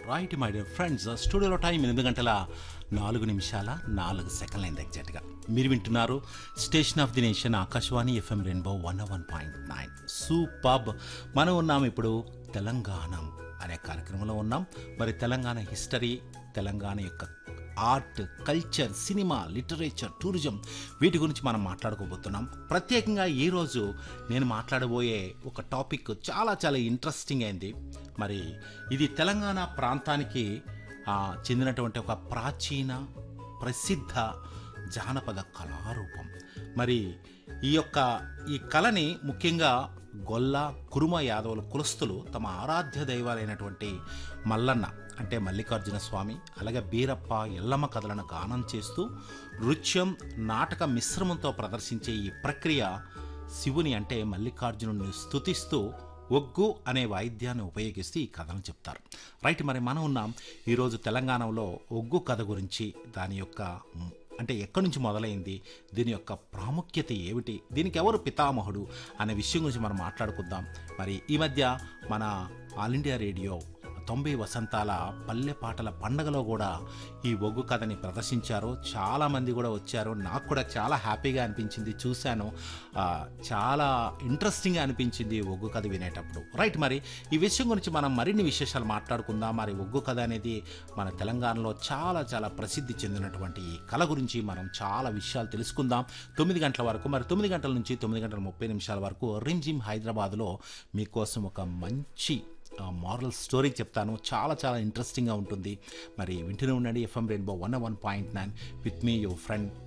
right my dear friends స్టూడియోలో time ఎనిమిది గంటల నాలుగు నిమిషాల నాలుగు సెకండ్లు అయింది ఎగ్జాక్ట్గా మీరు వింటున్నారు station of the nation Akashvani FM rainbow one one point nine సూపబ్ మనం ఉన్నాం ఇప్పుడు తెలంగాణ అనే కార్యక్రమంలో ఉన్నాం మరి తెలంగాణ హిస్టరీ తెలంగాణ యొక్క art culture cinema literature tourism వీటి గురించి మనం మాట్లాడుకోబోతున్నాం ప్రత్యేకంగా ఈరోజు నేను మాట్లాడబోయే ఒక టాపిక్ చాలా చాలా ఇంట్రెస్టింగ్ అయింది మరి ఇది తెలంగాణ ప్రాంతానికి ఆ, చెందినటువంటి ఒక ప్రాచీన ప్రసిద్ధ జానపద కళారూపం మరి ఈ యొక్క ఈ కళని ముఖ్యంగా గొల్ల కురుమ యాదవుల కులస్తులు తమ ఆరాధ్య దైవాలైనటువంటి మల్లన్న అంటే మల్లికార్జున స్వామి అలాగే బీరప్ప ఎల్లమ్మ కథలను గానం చేస్తూ నృత్యం నాటక మిశ్రమంతో ప్రదర్శించే ఈ ప్రక్రియ శివుని అంటే మల్లికార్జునుడిని స్తుతిస్తూ ఒగ్గు అనే వాయిద్యాన్ని ఉపయోగిస్తూ ఈ కథను చెప్తారు రైట్ మరి మనం ఉన్నాం ఈరోజు తెలంగాణలో ఒగ్గు కథ గురించి దాని యొక్క మ్, అంటే ఎక్కడి నుంచి మొదలైంది దీని యొక్క ప్రాముఖ్యత ఏమిటి దీనికి ఎవరు పితామహుడు అనే విషయం గురించి మనం మాట్లాడుకుందాం మరి ఈ మధ్య మన ఆల్ ఇండియా రేడియో తొంభై వసంతాల పల్లె పాటల పండగలో కూడా ఈ ఒగ్గు కథని ప్రదర్శించారు చాలామంది కూడా వచ్చారు నాకు కూడా చాలా హ్యాపీగా అనిపించింది చూశాను ఆ, చాలా ఇంట్రెస్టింగ్గా అనిపించింది ఈ ఒగ్గు కథ వినేటప్పుడు రైట్ మరి ఈ విషయం గురించి మనం మరిన్ని విశేషాలు మాట్లాడుకుందాం మరి ఒగ్గు కథ అనేది మన తెలంగాణలో చాలా చాలా ప్రసిద్ధి చెందినటువంటి ఈ కళ గురించి మనం చాలా విషయాలు తెలుసుకుందాం తొమ్మిది గంటల వరకు మరి తొమ్మిది గంటల నుంచి తొమ్మిది గంటల ముప్పై నిమిషాల వరకు రిమ్జిమ్ హైదరాబాద్లో మీకోసం ఒక మంచి మారల్ స్టోరీ చెప్తాను చాలా చాలా ఇంట్రెస్టింగ్గా ఉంటుంది మరి వింటూనే ఉండండి FM rainbow one one point nine with me your friend